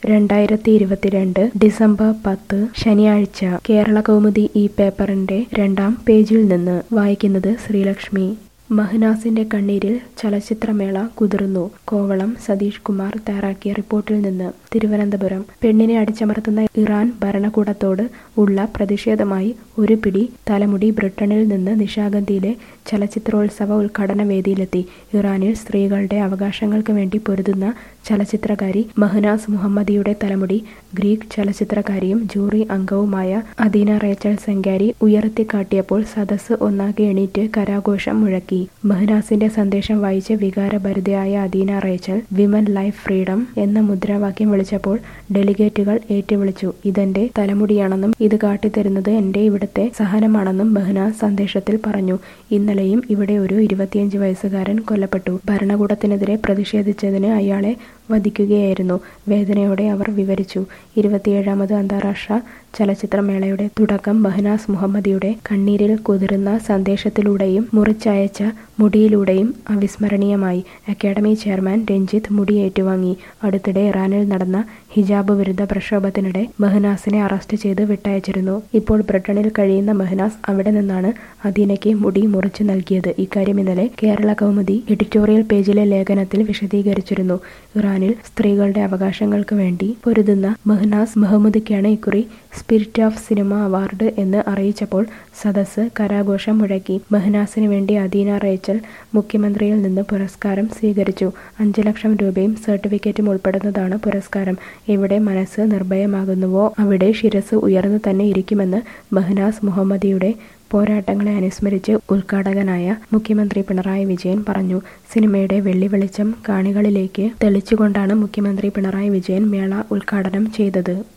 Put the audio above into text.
രണ്ടായിരത്തി ഇരുപത്തിരണ്ട് ഡിസംബർ പത്ത് ശനിയാഴ്ച കേരള കൗമുദി ഈ പേപ്പറിന്റെ രണ്ടാം പേജിൽ നിന്ന് വായിക്കുന്നത് ശ്രീലക്ഷ്മി മഹ്നാസിന്റെ കണ്ണീരിൽ ചലച്ചിത്രമേള കുതിർന്നു കോവളം സതീഷ് കുമാർ തയ്യാറാക്കിയ റിപ്പോർട്ടിൽ നിന്ന് തിരുവനന്തപുരം പെണ്ണിനെ അടിച്ചമർത്തുന്ന ഇറാൻ ഭരണകൂടത്തോട് ഉള്ള പ്രതിഷേധമായി ഒരു പിടി തലമുടി ബ്രിട്ടനിൽ നിന്ന് നിശാഗന്ധിയിലെ ചലച്ചിത്രോത്സവ ഉദ്ഘാടന വേദിയിലെത്തി ഇറാനിൽ സ്ത്രീകളുടെ അവകാശങ്ങൾക്ക് വേണ്ടി പൊരുതുന്ന ചലച്ചിത്രകാരി മഹ്നാസ് മുഹമ്മദിയുടെ തലമുടി ഗ്രീക്ക് ചലച്ചിത്രകാരിയും ജൂറി അംഗവുമായ അദീന റേച്ചൽ സെങ്കാരി ഉയർത്തിക്കാട്ടിയപ്പോൾ സദസ്സ് ഒന്നാകെ എണീറ്റ് കരാഘോഷം മുഴക്കി മഹ്നാസിന്റെ സന്ദേശം വായിച്ച് വികാരഭരിതയായ Adina Rachel women life freedom എന്ന മുദ്രാവാക്യം വിളിച്ചപ്പോൾ ഡെലിഗേറ്റുകൾ ഏറ്റുവിളിച്ചു ഇതെന്റെ തലമുടിയാണെന്നും ഇത് കാട്ടിത്തരുന്നത് എന്റെ ഇവിടുത്തെ സഹനമാണെന്നും മഹ്നാസ് സന്ദേശത്തിൽ പറഞ്ഞു ഇന്നലെയും ഇവിടെ ഒരു ഇരുപത്തിയഞ്ച് വയസ്സുകാരൻ കൊല്ലപ്പെട്ടു ഭരണകൂടത്തിനെതിരെ പ്രതിഷേധിച്ചതിന് അയാളെ വധിക്കുകയായിരുന്നു വേദനയോടെ അവർ വിവരിച്ചു ഇരുപത്തിയേഴാമത് അന്താരാഷ്ട്ര ചലച്ചിത്രമേളയുടെ തുടക്കം മഹ്നാസ് മുഹമ്മദിയുടെ കണ്ണീരിൽ കുതിർന്ന സന്ദേശത്തിലൂടെയും മുറിച്ചയച്ച മുടിയിലൂടെയും അവിസ്മരണീയമായി അക്കാദമി ചെയർമാൻ രഞ്ജിത്ത് മുടി ഏറ്റുവാങ്ങി അടുത്തിടെ ഇറാനിൽ നടന്ന ഹിജാബ് വിരുദ്ധ പ്രക്ഷോഭത്തിനിടെ മഹ്നാസിനെ അറസ്റ്റ് ചെയ്ത് വിട്ടയച്ചിരുന്നു ഇപ്പോൾ ബ്രിട്ടനിൽ കഴിയുന്ന മഹ്നാസ് അവിടെ നിന്നാണ് അദീനയ്ക്ക് മുടി മുറിച്ചു നൽകിയത് ഇക്കാര്യം ഇന്നലെ കേരള കൗമുദി എഡിറ്റോറിയൽ പേജിലെ ലേഖനത്തിൽ വിശദീകരിച്ചിരുന്നു ഇറാനിൽ സ്ത്രീകളുടെ അവകാശങ്ങൾക്ക് വേണ്ടി പൊരുതുന്ന മഹ്നാസ് മഹമ്മദിക്കാണ് ഇക്കുറി സ്പിരിറ്റ് ഓഫ് സിനിമ അവാർഡ് എന്ന് അറിയിച്ചപ്പോൾ സദസ്സ് കരാഘോഷം മുഴക്കി മഹ്നാസിന് വേണ്ടി അദീന റേച്ചൽ മുഖ്യമന്ത്രിയിൽ നിന്ന് പുരസ്കാരം സ്വീകരിച്ചു അഞ്ച് ലക്ഷം രൂപയും സർട്ടിഫിക്കറ്റും ഉൾപ്പെടുന്നതാണ് പുരസ്കാരം എവിടെ മനസ്സ് നിർഭയമാകുന്നുവോ അവിടെ ശിരസ് ഉയർന്നു തന്നെ ഇരിക്കുമെന്ന് മഹ്നാസ് മുഹമ്മദിയുടെ പോരാട്ടങ്ങളെ അനുസ്മരിച്ച് ഉദ്ഘാടകനായ മുഖ്യമന്ത്രി പിണറായി വിജയൻ പറഞ്ഞു സിനിമയുടെ വെള്ളി വെളിച്ചം കാണികളിലേക്ക് തെളിച്ചുകൊണ്ടാണ് മുഖ്യമന്ത്രി പിണറായി വിജയൻ മേള ഉദ്ഘാടനം ചെയ്തത്